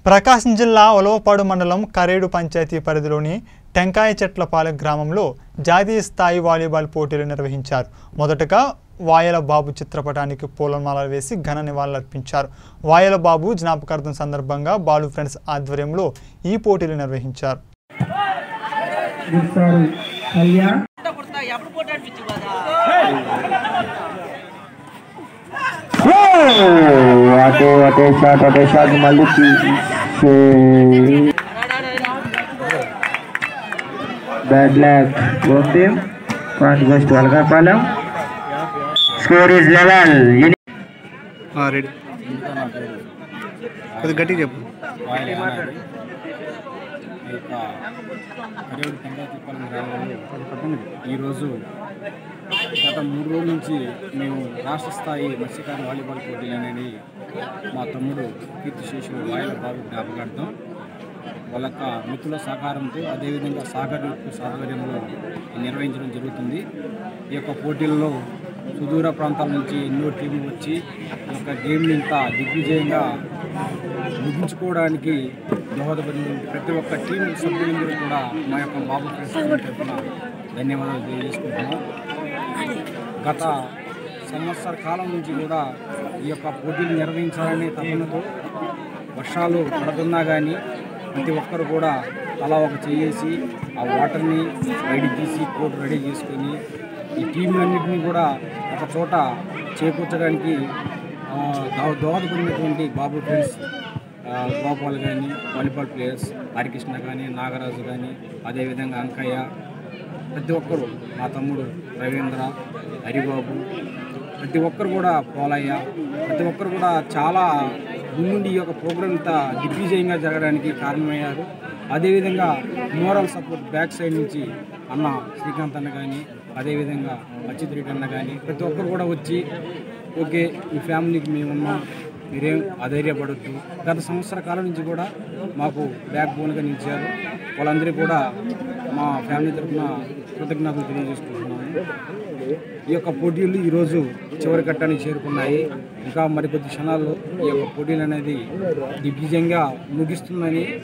ప్రకాశం జిల్లా ఒలవపాడు మండలం కరేడు పంచాయతీ పరిధిలోని టెంకాయ చెట్లపాలెం గ్రామంలో జాతీయ స్థాయి వాలీబాల్ పోటీలు నిర్వహించారు మొదటగా వాయల బాబు చిత్రపటానికి పూలమాల వేసి ఘన నివాళులర్పించారు వాయల బాబు జ్ఞాపకార్థం సందర్భంగా బాలు ఫ్రెండ్స్ ఆధ్వర్యంలో ఈ పోటీలు నిర్వహించారు సార్ కళ్యాణ్ ఎప్పుడు ఫోటో అనిపించు కదా అటే అటే షాట్ అటే షాట్ మళ్ళీ bad luck home team point goes to Alagapalem score is level ready కొద్దిగా గట్టి చెప్పు వాయిల్ యానాది. ఈ యొక్క కరేడు పెంకాతిపాలెం గ్రామంలో ఈరోజు గత మూడు రోజుల నుంచి మేము రాష్ట్ర స్థాయి మత్స్యకార వాలీబాల్ పోటీలు అనేది మా తమ్ముడు కీర్తిశేషుడు వాయిల బాబు జ్ఞాపకార్థం వాళ్ళ యొక్క మిత్రుల సహకారంతో అదేవిధంగా సాగర్ సాధ్వర్యంలో నిర్వహించడం జరుగుతుంది ఈ యొక్క పోటీల్లో సుదూర ప్రాంతాల నుంచి ఎన్నో టీంలు వచ్చి ఈ యొక్క గేమ్ని ఇంత దిగ్విజయంగా ముగించుకోవడానికి దోహదపడిన ప్రతి ఒక్క టీం సభ్యులందరూ కూడా మా యొక్క బాబు ఫ్రెండ్స్ తరఫున ధన్యవాదాలు తెలియజేసుకుంటున్నాం గత సంవత్సర కాలం నుంచి కూడా ఈ యొక్క పోటీలు నిర్వహించాలనే తపనతో వర్షాలు పడుతున్నా కానీ ప్రతి ఒక్కరు కూడా తలా ఒక చేసి ఆ వాటర్ని బయటికి తీసి కోర్టు రెడీ చేసుకొని ఈ టీంలన్నింటినీ కూడా ఒక చోట చేకూర్చడానికి ఆ, దో- దోహదపడినటువంటి బాబు ఫ్రెండ్స్ ఆ, గోపాల్ కానీ వాలీబాల్ ప్లేయర్స్ హరికృష్ణ కానీ నాగరాజు కానీ అదేవిధంగా అంకయ్య ప్రతి ఒక్కరు మా తమ్ముడు రవీంద్ర హరిబాబు ప్రతి ఒక్కరు కూడా పోలయ్య ప్రతి ఒక్కరు కూడా చాలా ముందుండి ఈ యొక్క ప్రోగ్రామ్ ఇంత దిగ్విజయంగా జరగడానికి కారణమయ్యారు అదేవిధంగా మోరల్ సపోర్ట్ బ్యాక్ సైడ్ నుంచి అన్న శ్రీకాంత్ అన్న కానీ అదేవిధంగా అచ్యుత్ రెడ్డి అన్న కానీ ప్రతి ఒక్కరు కూడా వచ్చి ఓకే మీ ఫ్యామిలీకి మేమున్నాం మీరేం అధైర్యపడొద్దు గత సంవత్సర కాలం నుంచి కూడా మాకు బ్యాక్ బోన్గా నిలిచారు వాళ్ళందరికీ కూడా మా ఫ్యామిలీ తరఫున కృతజ్ఞతలు తెలియజేసుకుంటున్నాము ఈ యొక్క పోటీలు ఈరోజు చివరి ఘట్టానికి చేరుకున్నాయి ఇంకా మరికొద్ది క్షణాల్లో ఈ యొక్క పోటీలు అనేది దిగ్విజయంగా ముగిస్తుందని